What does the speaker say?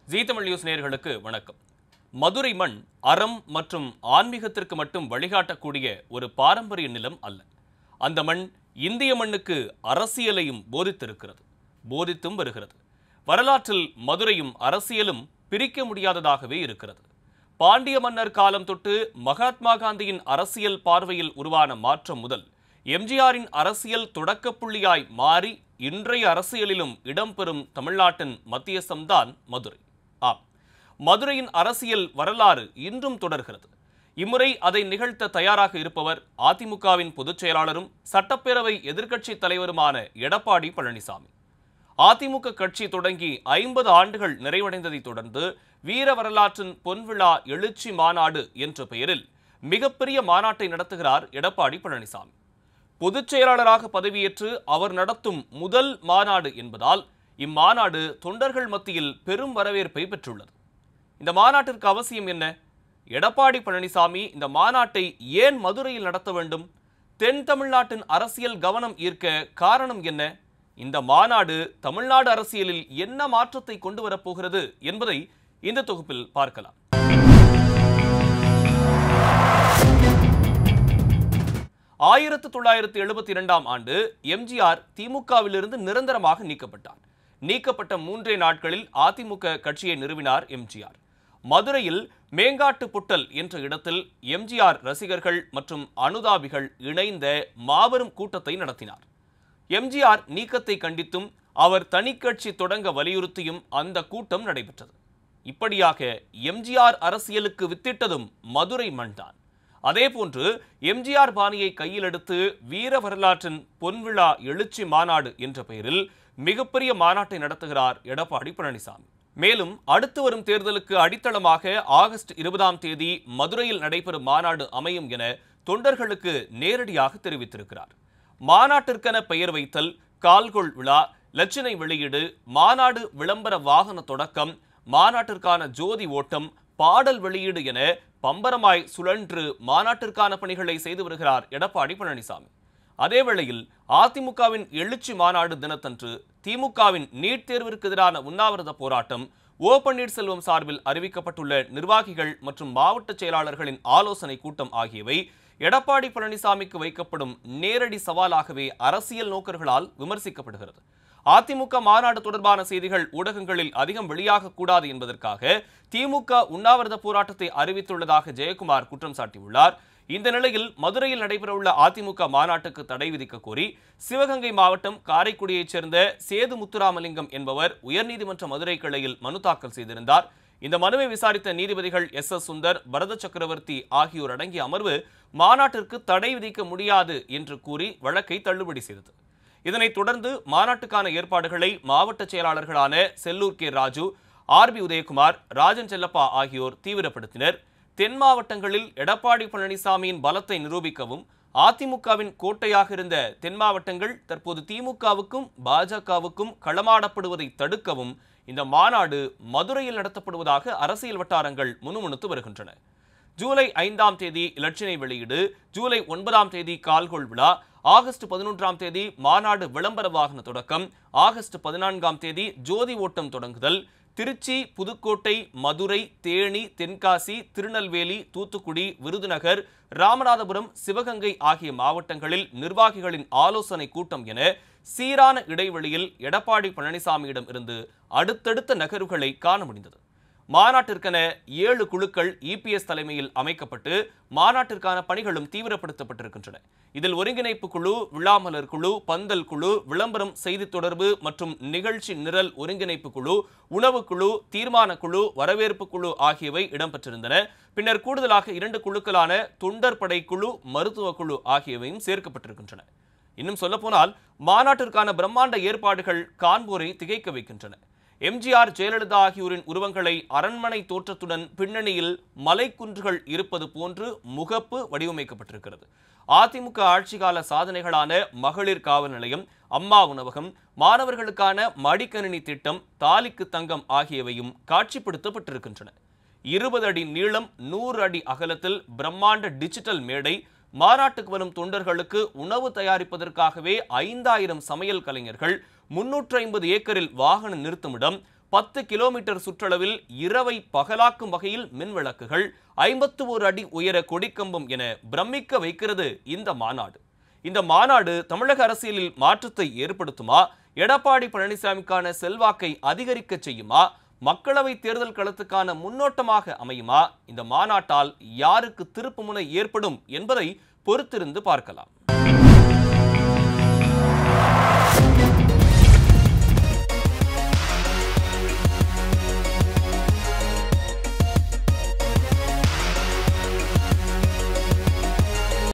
ஜீ Tamil news நேயர்களுக்கு வணக்கம் மதுரை மண் அறம் மற்றும் ஆன்மீகத்திற்கு மட்டும் வழிகாட்டக்கூடிய ஒரு பாரம்பரிய நிலம் அல்ல அந்த மண் இந்திய மண்ணுக்கு அரசியலையும் போதித்திருக்கிறது போதித்தும் வருகிறது வரலாற்றில் மதுரையும் அரசியலும் பிரிக்க முடியாததாகவே இருக்கிறது பாண்டிய மன்னர் காலம் தொட்டு மகாத்மா காந்தியின் அரசியல் பார்வையில் உருவான மாற்றம் முதல் எம்ஜிஆரின் அரசியல் தொடக்கப் புள்ளியாய் மாறி இன்றைய அரசியலிலும் இடம்பெறும் தமிழ்நாட்டின் மத்தியஸ்தம்தான் மதுரை ஆம் மதுரையின் அரசியல் வரலாறு இன்றும் தொடர்கிறது இம்முறை அதை நிகழ்த்த தயாராக இருப்பவர் அதிமுகவின் பொதுச் செயலாளரும் சட்டப்பேரவை எதிர்க்கட்சித் தலைவருமான எடப்பாடி பழனிசாமி அதிமுக கட்சி தொடங்கி ஐம்பது ஆண்டுகள் நிறைவடைந்ததைத் தொடர்ந்து வீர வரலாற்றின் பொன்விழா எழுச்சி மாநாடு என்ற பெயரில் மிகப்பெரிய மாநாட்டை நடத்துகிறார் எடப்பாடி பழனிசாமி பொதுச் செயலாளராக பதவியேற்று அவர் நடத்தும் முதல் மாநாடு என்பதால் இம்மாநாடு தொண்டர்கள் மத்தியில் பெரும் வரவேற்பை பெற்றுள்ளது இந்த மாநாட்டிற்கு அவசியம் என்ன எடப்பாடி பழனிசாமி இந்த மாநாட்டை ஏன் மதுரையில் நடத்த வேண்டும் தென் தமிழ்நாட்டின் அரசியல் கவனம் ஈர்க்க காரணம் என்ன இந்த மாநாடு தமிழ்நாடு அரசியலில் என்ன மாற்றத்தை கொண்டு வரப்போகிறது என்பதை இந்த தொகுப்பில் பார்க்கலாம் ஆயிரத்து தொள்ளாயிரத்து எழுபத்தி இரண்டாம் ஆண்டு எம்ஜிஆர் திமுகவிலிருந்து நிரந்தரமாக நீக்கப்பட்டார் நீக்கப்பட்ட மூன்றே நாட்களில் அதிமுக கட்சியை நிறுவினார் எம்ஜிஆர் மதுரையில் மேங்காட்டு புட்டல் என்ற இடத்தில் எம்ஜிஆர் ரசிகர்கள் மற்றும் அனுதாபிகள் இணைந்த மாபெரும் கூட்டத்தை நடத்தினார் எம்ஜிஆர் நீக்கத்தை கண்டித்தும் அவர் தனிக்கட்சி தொடங்க வலியுறுத்தியும் அந்த கூட்டம் நடைபெற்றது இப்படியாக எம்ஜிஆர் அரசியலுக்கு வித்திட்டதும் மதுரை மண்தான் அதேபோன்று எம்ஜிஆர் பாணியை கையில் எடுத்து வீர வரலாற்றின் பொன்விழா எழுச்சி மாநாடு என்ற பெயரில் மிகப்பெரிய மாநாட்டை நடத்துகிறார் எடப்பாடி பழனிசாமி மேலும் அடுத்து வரும் தேர்தலுக்கு அடித்தளமாக ஆகஸ்ட் இருபதாம் தேதி மதுரையில் நடைபெறும் மாநாடு அமையும் என தொண்டர்களுக்கு நேரடியாக தெரிவித்திருக்கிறார் மாநாட்டிற்கென பெயர் வைத்தல் கால்கொள் விழா லட்சணை வெளியீடு மாநாடு விளம்பர வாகன தொடக்கம் மாநாட்டிற்கான ஜோதி ஓட்டம் பாடல் வெளியீடு என பம்பரமாய் சுழன்று மாநாட்டிற்கான பணிகளை செய்து வருகிறார் எடப்பாடி பழனிசாமி அதேவேளையில் அதிமுகவின் எழுச்சி மாநாடு தினத்தன்று திமுகவின் நீட் தேர்விற்கு எதிரான உண்ணாவிரத போராட்டம் ஓ பன்னீர்செல்வம் சார்பில் அறிவிக்கப்பட்டுள்ள நிர்வாகிகள் மற்றும் மாவட்ட செயலாளர்களின் ஆலோசனை கூட்டம் ஆகியவை எடப்பாடி பழனிசாமிக்கு வைக்கப்படும் நேரடி சவாலாகவே அரசியல் நோக்கர்களால் விமர்சிக்கப்படுகிறது அதிமுக மாநாடு தொடர்பான செய்திகள் ஊடகங்களில் அதிகம் வெளியாக கூடாது என்பதற்காக திமுக உண்ணாவிரத போராட்டத்தை அறிவித்துள்ளதாக ஜெயக்குமார் குற்றம் சாட்டியுள்ளார் இந்த நிலையில் மதுரையில் நடைபெறவுள்ள அதிமுக மாநாட்டுக்கு தடை விதிக்க கோரி சிவகங்கை மாவட்டம் காரைக்குடியைச் சேர்ந்த சேது முத்துராமலிங்கம் என்பவர் உயர்நீதிமன்ற மதுரை கிளையில் மனு தாக்கல் செய்திருந்தார் இந்த மனுவை விசாரித்த நீதிபதிகள் எஸ் எஸ் சுந்தர் பரத சக்கரவர்த்தி ஆகியோர் அடங்கிய அமர்வு மாநாட்டிற்கு தடை விதிக்க முடியாது என்று கூறி வழக்கை தள்ளுபடி செய்தது இதனைத் தொடர்ந்து மாநாட்டுக்கான ஏற்பாடுகளை மாவட்ட செயலாளர்களான Sellur K Raju R B Udhayakumar Rajan Chellappa ஆகியோர் தீவிரப்படுத்தினர் தென் மாவட்டங்களில் எடப்பாடி பழனிசாமியின் பலத்தை நிரூபிக்கவும் அதிமுகவின் கோட்டையாக இருந்த தென் மாவட்டங்கள் தற்போது திமுகவுக்கும் பாஜகவுக்கும் களமாடப்படுவதை தடுக்கவும் இந்த மாநாடு மதுரையில் நடத்தப்படுவதாக அரசியல் வட்டாரங்கள் முணுமுணுத்து வருகின்றன ஜூலை ஐந்தாம் தேதி இலட்சினை வெளியீடு ஜூலை ஒன்பதாம் தேதி கால்கொள் விழா ஆகஸ்ட் பதினொன்றாம் தேதி மாநாடு விளம்பர வாகன தொடக்கம் ஆகஸ்ட் பதினான்காம் தேதி ஜோதி ஓட்டம் தொடங்குதல் திருச்சி புதுக்கோட்டை மதுரை தேனி தென்காசி திருநெல்வேலி தூத்துக்குடி விருதுநகர் ராமநாதபுரம் சிவகங்கை ஆகிய மாவட்டங்களில் நிர்வாகிகளின் ஆலோசனை கூட்டம் என சீரான இடைவெளியில் எடப்பாடி பழனிசாமியிடம் இருந்து அடுத்தடுத்த நகர்வுகளை காண முடிந்தது மாநாட்டிற்கென ஏழு குழுக்கள் இபிஎஸ் தலைமையில் அமைக்கப்பட்டு மாநாட்டிற்கான பணிகளும் தீவிரப்படுத்தப்பட்டிருக்கின்றன இதில் ஒருங்கிணைப்பு குழு விழாமலர் குழு பந்தல் குழு விளம்பரம் செய்தி தொடர்பு மற்றும் நிகழ்ச்சி நிரல் ஒருங்கிணைப்பு குழு உணவு குழு தீர்மான குழு வரவேற்பு குழு ஆகியவை இடம்பெற்றிருந்தன பின்னர் கூடுதலாக இரண்டு குழுக்களான தொண்டர் படை குழு மருத்துவ குழு ஆகியவையும் சேர்க்கப்பட்டிருக்கின்றன இன்னும் சொல்லப்போனால் மாநாட்டிற்கான பிரம்மாண்ட ஏற்பாடுகள் காண்போரை திகைக்க வைக்கின்றன எம்ஜிஆர் ஜெயலலிதா ஆகியோரின் உருவங்களை அரண்மனை தோற்றத்துடன் பின்னணியில் மலைக்குன்றுகள் இருப்பது போன்று முகப்பு வடிவமைக்கப்பட்டிருக்கிறது அதிமுக ஆட்சிகால சாதனைகளான மகளிர் காவல் நிலையம் அம்மா உணவகம் மாணவர்களுக்கான மடிக்கணினி திட்டம் தாலிக்கு தங்கம் ஆகியவையும் காட்சிப்படுத்தப்பட்டிருக்கின்றன இருபது அடி நீளம் நூறு அடி அகலத்தில் பிரம்மாண்ட டிஜிட்டல் மேடை மாநாட்டுக்கு வரும் தொண்டர்களுக்கு உணவு தயாரிப்பதற்காகவே ஐந்தாயிரம் சமையல் கலைஞர்கள் முன்னூற்று ஐம்பது ஏக்கரில் வாகன நிறுத்துமிடம் பத்து கிலோமீட்டர் சுற்றளவில் இரவை பகலாக்கும் வகையில் மின் விளக்குகள் ஐம்பத்து ஒரு அடி உயர கொடிக்கம்பம் என பிரமிக்க வைக்கிறது இந்த மாநாடு இந்த மாநாடு தமிழக அரசியலில் மாற்றத்தை ஏற்படுத்துமா எடப்பாடி பழனிசாமிக்கான செல்வாக்கை அதிகரிக்க செய்யுமா மக்களவை தேர்தல் களத்துக்கான முன்னோட்டமாக அமையுமா இந்த மாநாட்டால் யாருக்கு திருப்புமுனை ஏற்படும் என்பதை பொறுத்திருந்து பார்க்கலாம்